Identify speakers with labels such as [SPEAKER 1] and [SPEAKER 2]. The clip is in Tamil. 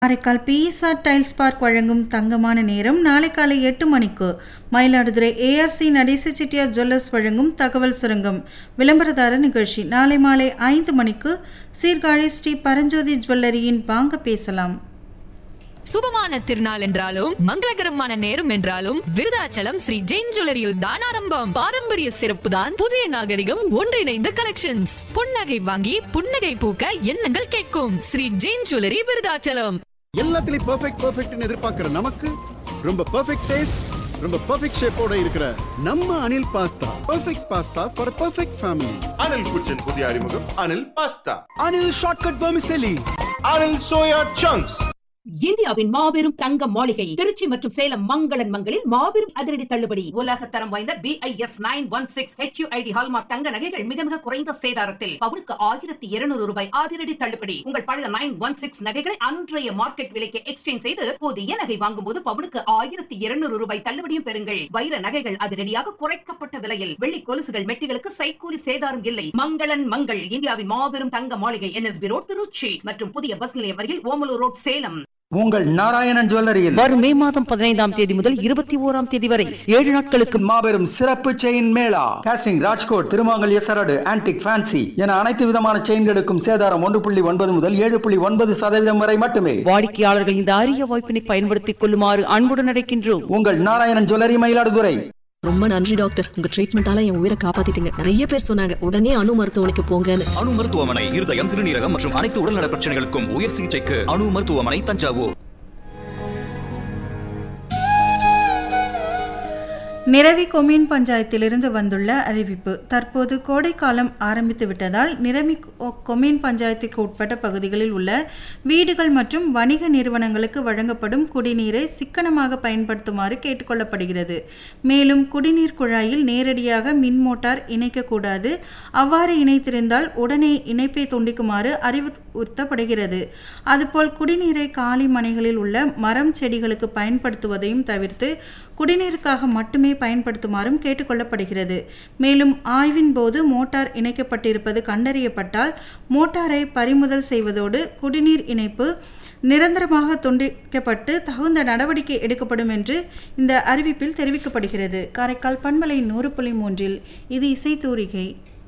[SPEAKER 1] காரைக்கால் பிஎஸ்ஆர் டைல்ஸ் பார்க் வழங்கும் தங்கமான நேரம் நாளை காலை எட்டு மணிக்கு மயிலாடுதுறை ஏஆர்சி நடேச செட்டியார் ஜுவல்லர்ஸ் வழங்கும் தகவல் சுரங்கம் விளம்பரதார நிகழ்ச்சி நாளை மாலை ஐந்து மணிக்கு சீர்காழி ஸ்ரீ பரஞ்சோதி ஜுவல்லரியின் வாங்க பேசலாம்
[SPEAKER 2] சுபமான திருநாள் என்றாலும் மங்களகரமான நேரம் என்றாலும் விருதாச்சலம் ஸ்ரீ ஜெயின் ஜுவல்லரியில் தான் ஆரம்பம்
[SPEAKER 3] பாரம்பரிய சிறப்பு தான் புதிய நாகரிகம் ஒன்றிணைந்த கலெக்ஷன்ஸ்
[SPEAKER 2] புன்னகை வாங்கி புன்னகை பூக்க எண்ணங்கள் கேட்கும்
[SPEAKER 3] ஸ்ரீ ஜெயின் ஜுவல்லரி விருதாச்சலம்
[SPEAKER 4] எல்லாத்துலயும் பெர்ஃபெக்ட் பெர்ஃபெக்ட்னு எதிர்பார்க்கிற நமக்கு ரொம்ப பெர்ஃபெக்ட் டேஸ்ட் ரொம்ப பெர்ஃபெக்ட் ஷேப்போட இருக்கிற நம்ம Anil pasta perfect pasta for perfect family
[SPEAKER 5] Anil kitchen புதிய அறிமுகம் Anil pasta
[SPEAKER 6] Anil shortcut vermicelli
[SPEAKER 5] Anil soya chunks
[SPEAKER 7] இந்தியாவின் மாபெரும் தங்க மாளிகை திருச்சி மற்றும் சேலம் மங்களன் மங்களில் மாபெரும் அதிரடி தள்ளுபடி உலக தரம் வாய்ந்த BIS nine one six HUID hallmark தங்க நகைகள் மிக மிக குறைந்த சேதாரத்தில் பவுனுக்கு ஆயிரத்தி இருநூறு ரூபாய் அதிரடி தள்ளுபடி உங்கள் பழைய நைன் ஒன் சிக்ஸ் நகைகளை அன்றைய மார்க்கெட் விலைக்கு எக்ஸ்சேஞ்ச் செய்து புதிய நகை வாங்கும் போது பவுனுக்கு ஆயிரத்தி இருநூறு ரூபாய் தள்ளுபடியும் பெறுங்கள் வைர நகைகள் அதிரடியாக குறைக்கப்பட்ட விலையில் வெள்ளி கொலுசுகள் மெட்டிகளுக்கு சைக்கூலி சேதாரம் இல்லை மங்களன் மங்கள் இந்தியாவின் மாபெரும் தங்க மாளிகை என்எஸ்பி ரோட் திருச்சி மற்றும் புதிய பஸ் நிலையம் அருகில் ஓமலூர் ரோட் சேலம்
[SPEAKER 6] உங்கள் நாராயணன் ஜுவல்லரியில்
[SPEAKER 8] வரும் மே மாதம் பதினைந்தாம் தேதி முதல் இருபத்தி ஓராம் தேதி வரை ஏழு நாட்களுக்கு
[SPEAKER 6] மாபெரும் சிறப்பு செயின் மேளா காஸ்டிங் ராஜ்கோட் திருமாங்கல்ய சரடு ஆன்டிக் ஃபேன்சி என அனைத்து விதமான செயின்களுக்கும் சேதாரம் ஒன்று புள்ளி ஒன்பது முதல் ஏழு புள்ளி ஒன்பது சதவீதம் வரை மட்டுமே
[SPEAKER 8] வாடிக்கையாளர்கள் இந்த அரிய வாய்ப்பினை பயன்படுத்திக் கொள்ளுமாறு அன்புடன் அழைக்கின்றோம்
[SPEAKER 6] உங்கள் நாராயணன் ஜுவல்லரி மயிலாடுதுறை
[SPEAKER 3] ரொம்ப நன்றி டாக்டர் உங்க ட்ரீட்மெண்டால என் உயிரை காப்பாத்திட்டீங்க நிறைய பேர் சொன்னாங்க உடனே அணு மருத்துவமனைக்கு போங்கன்னு
[SPEAKER 9] அணு மருத்துவமனை இருதயம் சிறுநீரகம் மற்றும் அனைத்து உடல்நல பிரச்சனைகளுக்கும் உயர் சிகிச்சைக்கு அணு மருத்துவமனை தஞ்சாவூர்
[SPEAKER 1] நிரவி கொம்யூன் பஞ்சாயத்திலிருந்து வந்துள்ள அறிவிப்பு தற்போது கோடைக்காலம் ஆரம்பித்து விட்டதால் நிரவி கொ- கொம்யூன் பஞ்சாயத்துக்கு உட்பட்ட பகுதிகளில் உள்ள வீடுகள் மற்றும் வணிக நிறுவனங்களுக்கு வழங்கப்படும் குடிநீரை சிக்கனமாக பயன்படுத்துமாறு கேட்டுக்கொள்ளப்படுகிறது மேலும் குடிநீர் குழாயில் நேரடியாக மின் மோட்டார் இணைக்கக்கூடாது அவ்வாறு இணைத்திருந்தால் உடனே இணைப்பை துண்டிக்குமாறு அறிவுறுத்தப்படுகிறது அதுபோல் குடிநீரை காலி மனைகளில் உள்ள மரம் செடிகளுக்கு பயன்படுத்துவதையும் தவிர்த்து குடிநீருக்காக மட்டுமே பயன்படுத்துமாறும் கேட்டுக்கொள்ளப்படுகிறது மேலும் ஆய்வின் போது மோட்டார் இணைக்கப்பட்டிருப்பது கண்டறியப்பட்டால் மோட்டாரை பறிமுதல் செய்வதோடு குடிநீர் இணைப்பு நிரந்தரமாக துண்டிக்கப்பட்டு தகுந்த நடவடிக்கை எடுக்கப்படும் என்று இந்த அறிவிப்பில் தெரிவிக்கப்படுகிறது காரைக்கால் பண்பலை நூறு புள்ளி மூன்றில் இது இசை தூரிகை